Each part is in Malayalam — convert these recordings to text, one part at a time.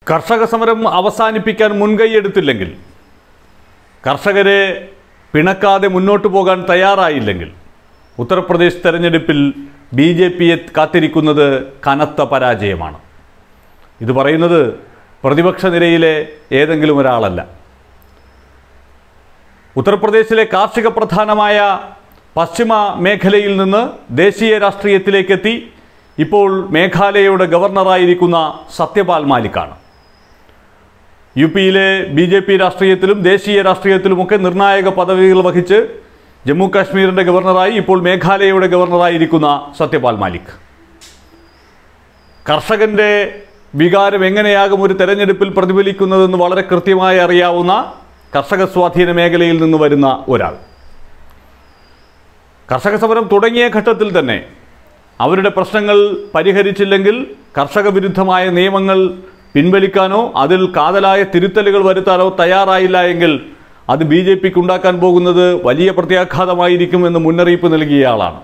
കർഷക സമരം അവസാനിപ്പിക്കാൻ മുൻകൈയെടുത്തില്ലെങ്കിൽ കർഷകരെ പിണക്കാതെ മുന്നോട്ട് പോകാൻ തയ്യാറായില്ലെങ്കിൽ ഉത്തർപ്രദേശ് തെരഞ്ഞെടുപ്പിൽ ബി ജെ പിയെ കാത്തിരിക്കുന്നത് കനത്ത പരാജയമാണ് ഇത് പറയുന്നത് പ്രതിപക്ഷ നിരയിലെ ഏതെങ്കിലും ഒരാളല്ല ഉത്തർപ്രദേശിലെ കാർഷിക പ്രധാനമായ പശ്ചിമ മേഖലയിൽ നിന്ന് ദേശീയ രാഷ്ട്രീയത്തിലേക്കെത്തി ഇപ്പോൾ മേഘാലയയുടെ ഗവർണറായിരിക്കുന്ന സത്യപാൽ മാലിക്കാണ് യു പിയിലെ ബി ജെ പി രാഷ്ട്രീയത്തിലും ദേശീയ രാഷ്ട്രീയത്തിലുമൊക്കെ നിർണായക പദവികൾ വഹിച്ച് ജമ്മു കാശ്മീരിൻ്റെ ഗവർണറായി ഇപ്പോൾ മേഘാലയയുടെ ഗവർണറായിരിക്കുന്ന സത്യപാൽ മാലിക് കർഷകന്റെ വികാരം എങ്ങനെയാകും ഒരു തെരഞ്ഞെടുപ്പിൽ പ്രതിഫലിക്കുന്നതെന്ന് വളരെ കൃത്യമായി അറിയാവുന്ന കർഷക സ്വാധീന മേഖലയിൽ നിന്ന് വരുന്ന ഒരാൾ കർഷക സമരം തുടങ്ങിയ ഘട്ടത്തിൽ തന്നെ അവരുടെ പ്രശ്നങ്ങൾ പരിഹരിച്ചില്ലെങ്കിൽ കർഷക വിരുദ്ധമായ നിയമങ്ങൾ പിൻവലിക്കാനോ അതിൽ കാതലായ തിരുത്തലുകൾ വരുത്താനോ തയ്യാറായില്ല എങ്കിൽ അത് ബി ജെ പിക്ക് ഉണ്ടാക്കാൻ പോകുന്നത് വലിയ പ്രത്യാഘാതമായിരിക്കുമെന്ന് മുന്നറിയിപ്പ് നൽകിയ ആളാണ്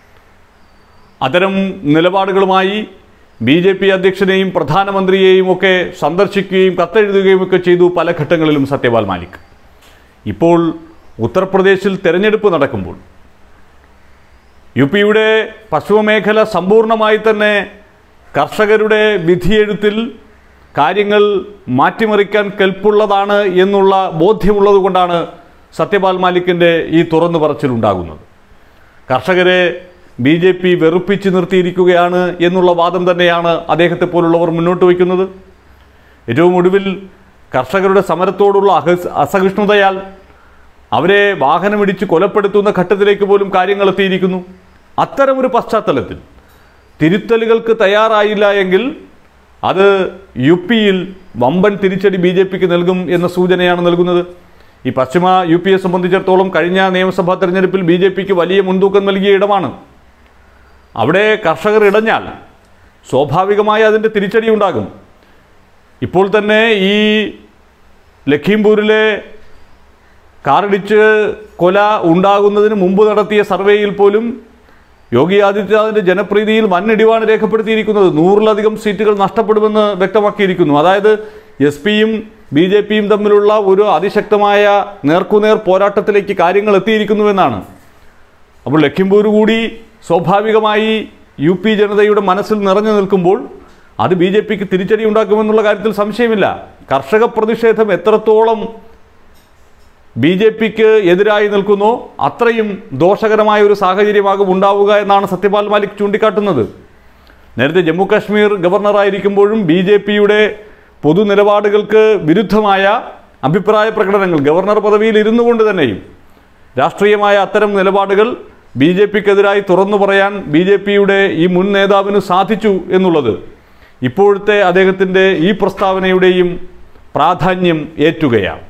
അത്തരം നിലപാടുകളുമായി ബി ജെ പി അധ്യക്ഷനെയും പ്രധാനമന്ത്രിയെയും ഒക്കെ സന്ദർശിക്കുകയും കത്തെഴുതുകയും ഒക്കെ ചെയ്തു പല ഘട്ടങ്ങളിലും സത്യപാൽ മാലിക് ഇപ്പോൾ ഉത്തർപ്രദേശിൽ തെരഞ്ഞെടുപ്പ് നടക്കുമ്പോൾ യു പിയുടെ പശ്ചിമമേഖല സമ്പൂർണ്ണമായി തന്നെ കർഷകരുടെ വിധിയെഴുത്തിൽ കാര്യങ്ങൾ മാറ്റിമറിക്കാൻ കെൽപ്പുള്ളതാണ് എന്നുള്ള ബോധ്യമുള്ളത് കൊണ്ടാണ് സത്യപാൽ മാലിക്കിൻ്റെ ഈ തുറന്നു പറച്ചിലുണ്ടാകുന്നത് കർഷകരെ ബി ജെ പി വെറുപ്പിച്ച് നിർത്തിയിരിക്കുകയാണ് എന്നുള്ള വാദം തന്നെയാണ് അദ്ദേഹത്തെ പോലുള്ളവർ മുന്നോട്ട് വയ്ക്കുന്നത് ഏറ്റവും ഒടുവിൽ കർഷകരുടെ സമരത്തോടുള്ള അഹസ് അസഹിഷ്ണുതയാൽ അവരെ വാഹനമിടിച്ച് കൊലപ്പെടുത്തുന്ന ഘട്ടത്തിലേക്ക് പോലും കാര്യങ്ങൾ എത്തിയിരിക്കുന്നു അത്തരമൊരു പശ്ചാത്തലത്തിൽ തിരുത്തലുകൾക്ക് തയ്യാറായില്ല എങ്കിൽ അത് യു പിയിൽ വമ്പൻ തിരിച്ചടി ബി ജെ പിക്ക് നൽകും എന്ന സൂചനയാണ് നൽകുന്നത് ഈ പശ്ചിമ യു പിയെ സംബന്ധിച്ചിടത്തോളം കഴിഞ്ഞ നിയമസഭാ തെരഞ്ഞെടുപ്പിൽ ബി ജെ പിക്ക് വലിയ മുൻതൂക്കം നൽകിയ ഇടമാണ് അവിടെ കർഷകർ ഇടഞ്ഞാൽ സ്വാഭാവികമായി അതിൻ്റെ തിരിച്ചടി ഉണ്ടാകും ഇപ്പോൾ തന്നെ ഈ ലഖീംപൂരിലെ കാറിടിച്ച് കൊല ഉണ്ടാകുന്നതിന് മുമ്പ് നടത്തിയ സർവേയിൽ പോലും യോഗി ആദിത്യനാഥിന്റെ ജനപ്രീതിയിൽ വൻ ഇടിവാണ് രേഖപ്പെടുത്തിയിരിക്കുന്നത് നൂറിലധികം സീറ്റുകൾ നഷ്ടപ്പെടുമെന്ന് വ്യക്തമാക്കിയിരിക്കുന്നു അതായത് എസ് പിയും ബി ജെ പിയും തമ്മിലുള്ള ഒരു അതിശക്തമായ നേർക്കുനേർ പോരാട്ടത്തിലേക്ക് കാര്യങ്ങൾ എത്തിയിരിക്കുന്നുവെന്നാണ് അപ്പോൾ ലഖിംപൂർ കൂടി സ്വാഭാവികമായി യു പി ജനതയുടെ മനസ്സിൽ നിറഞ്ഞു നിൽക്കുമ്പോൾ അത് ബി ജെ പിക്ക് തിരിച്ചടി ഉണ്ടാക്കുമെന്നുള്ള കാര്യത്തിൽ സംശയമില്ല കർഷക പ്രതിഷേധം എത്രത്തോളം ബി ജെ പിക്ക് എതിരായി നിൽക്കുന്നോ അത്രയും ദോഷകരമായ ഒരു സാഹചര്യമാകും ഉണ്ടാവുക എന്നാണ് സത്യപാൽ മാലിക് ചൂണ്ടിക്കാട്ടുന്നത് നേരത്തെ ജമ്മു കാശ്മീർ ഗവർണറായിരിക്കുമ്പോഴും ബി ജെ പിയുടെ പൊതു നിലപാടുകൾക്ക് വിരുദ്ധമായ അഭിപ്രായ പ്രകടനങ്ങൾ ഗവർണർ പദവിയിൽ ഇരുന്നു കൊണ്ട് തന്നെയും രാഷ്ട്രീയമായ അത്തരം നിലപാടുകൾ ബി ജെ പിക്കെതിരായി തുറന്നു പറയാൻ ബി ജെ പിയുടെ ഈ മുൻ നേതാവിന് സാധിച്ചു എന്നുള്ളത് ഇപ്പോഴത്തെ അദ്ദേഹത്തിൻ്റെ ഈ പ്രസ്താവനയുടെയും പ്രാധാന്യം ഏറ്റുകയാണ്